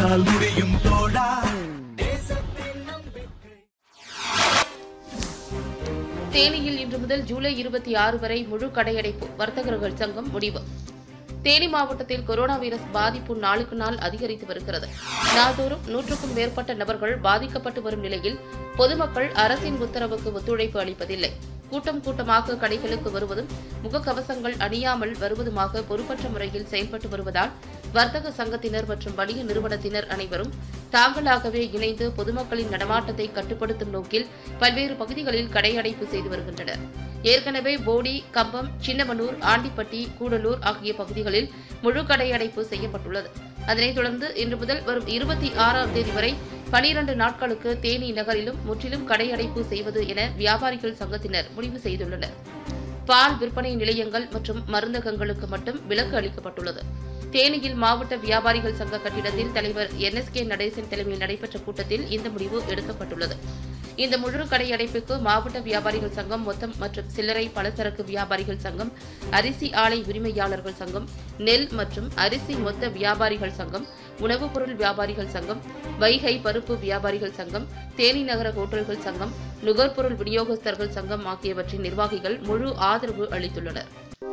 உன்னால் முடியும் தோழா தேனியில் இன்று முதல் ஜூலை இருபத்தி ஆறு வரை முழு கடையடைப்பு வர்த்தகர்கள் சங்கம் முடிவு தேனி மாவட்டத்தில் கொரோனா வைரஸ் பாதிப்பு நாளுக்கு நாள் அதிகரித்து வருகிறது நாள்தோறும் நூற்றுக்கும் மேற்பட்ட நபர்கள் பாதிக்கப்பட்டு வரும் நிலையில் பொதுமக்கள் அரசின் உத்தரவுக்கு ஒத்துழைப்பு அளிப்பதில்லை கூட்டம் கூட்டமாக கடைகளுக்கு வருவதும் முகக்கவசங்கள் அணியாமல் வருவதுமாக பொறுப்பற்ற முறையில் செயல்பட்டு வருவதால் வர்த்தக சங்கத்தினர் மற்றும் வணிக நிறுவனத்தினர் அனைவரும் தாங்களாகவே இணைந்து பொதுமக்களின் நடமாட்டத்தை கட்டுப்படுத்தும் நோக்கில் பல்வேறு பகுதிகளில் கடையடைப்பு செய்து வருகின்றனர் ஏற்கனவே போடி கம்பம் சின்னமனூர் ஆண்டிப்பட்டி கூடலூர் ஆகிய பகுதிகளில் முழு கடையடைப்பு செய்யப்பட்டுள்ளது அதனைத் தொடர்ந்து இன்று முதல் வரும் இருபத்தி ஆறாம் தேதி வரை பனிரண்டு நாட்களுக்கு தேனி நகரிலும் முற்றிலும் கடையடைப்பு செய்வது என வியாபாரிகள் சங்கத்தினர் முடிவு செய்துள்ளனர் பால் விற்பனை நிலையங்கள் மற்றும் மருந்தகங்களுக்கு மட்டும் விலக்கு அளிக்கப்பட்டுள்ளது தேனியில் மாவட்ட வியாபாரிகள் சங்க கட்டிடத்தில் தலைவர் என்எஸ்கே நடேசன் தலைமையில் நடைபெற்ற கூட்டத்தில் இந்த முடிவு எடுக்கப்பட்டுள்ளது இந்த முழு கடை அடைப்புக்கு மாவட்ட வியாபாரிகள் சங்கம் மொத்தம் மற்றும் சில்லறை பலசரக்கு வியாபாரிகள் சங்கம் அரிசி ஆலை உரிமையாளர்கள் சங்கம் நெல் மற்றும் அரிசி மொத்த வியாபாரிகள் சங்கம் உணவுப் பொருள் வியாபாரிகள் சங்கம் வைகை பருப்பு வியாபாரிகள் சங்கம் தேனி நகர ஹோட்டல்கள் சங்கம் நுகர்பொருள் விநியோகஸ்தர்கள் சங்கம் ஆகியவற்றின் நிர்வாகிகள் முழு ஆதரவு அளித்துள்ளனர்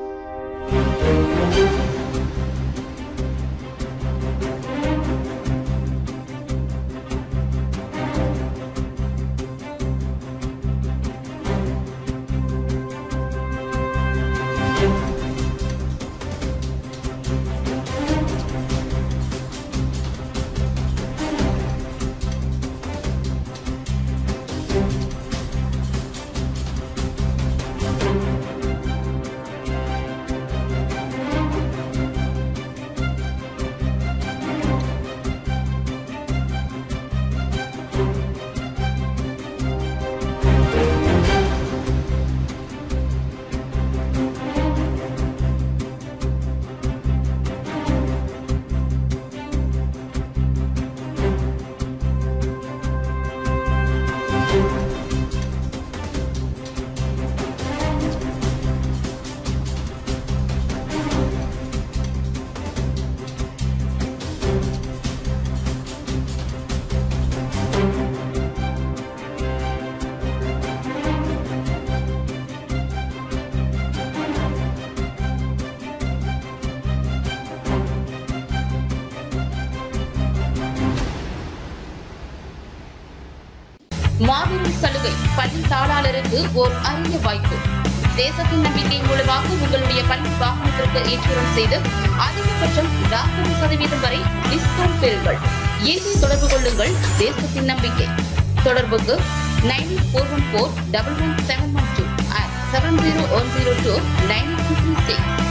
மாபெரும் சலுகை பள்ளி தாளாளருக்கு ஓர் அரிய வாய்ப்பு தேசத்தின் நம்பிக்கை மூலமாக உங்களுடைய பள்ளி வாகனத்திற்கு இன்சூரன்ஸ் செய்து அதிகபட்சம் நாற்பது சதவீதம் வரை டிஸ்கவுண்ட் பெறுங்கள் இன்று தொடர்பு கொள்ளுங்கள் தேசத்தின் நம்பிக்கை தொடர்புக்கு nine four one four double one seven one two seven zero one zero two nine two three six